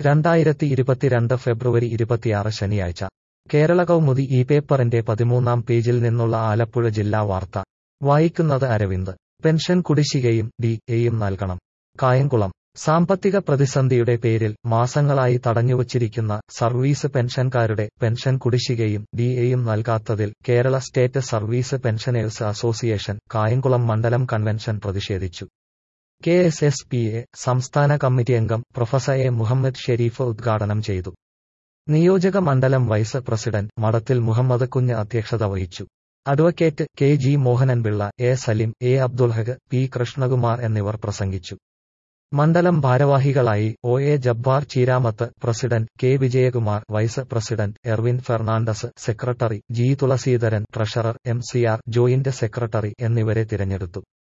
രണ്ടായിരത്തി ഇരുപത്തിരണ്ട് ഫെബ്രുവരി ഇരുപത്തിയാറ് ശനിയാഴ്ച കേരള കൗമുദി ഈ പേപ്പറിന്റെ പതിമൂന്നാം പേജിൽ നിന്നുള്ള ആലപ്പുഴ ജില്ലാ വാർത്ത വായിക്കുന്നത് അരവിന്ദ് പെൻഷൻ കുടിശ്ശികയും ഡി എയും നൽകണം കായംകുളം സാമ്പത്തിക പ്രതിസന്ധിയുടെ പേരിൽ മാസങ്ങളായി തടഞ്ഞുവച്ചിരിക്കുന്ന സർവീസ് പെൻഷൻകാരുടെ പെൻഷൻ കുടിശ്ശികയും ഡി എയും നൽകാത്തതിൽ Kerala state service pensioners association Kayamkulam മണ്ഡലം കൺവെൻഷൻ പ്രതിഷേധിച്ചു K S S P A സംസ്ഥാന കമ്മിറ്റി അംഗം പ്രൊഫസർ എ മുഹമ്മദ് ഷെരീഫ് ഉദ്ഘാടനം ചെയ്തു നിയോജക മണ്ഡലം വൈസ് പ്രസിഡന്റ് മഠത്തിൽ മുഹമ്മദ് കുഞ്ഞ് അധ്യക്ഷത വഹിച്ചു advocate K G Mohanan Pillai A Salim A Abdul Haq P Krishnakumar എന്നിവർ പ്രസംഗിച്ചു മണ്ഡലം ഭാരവാഹികളായി O A Jabbar Cheeramath president K Vijayakumar vice president Ervin Fernandez secretary G Thulaseedharan treasurer M C R joint secretary എന്നിവരെ തിരഞ്ഞെടുത്തു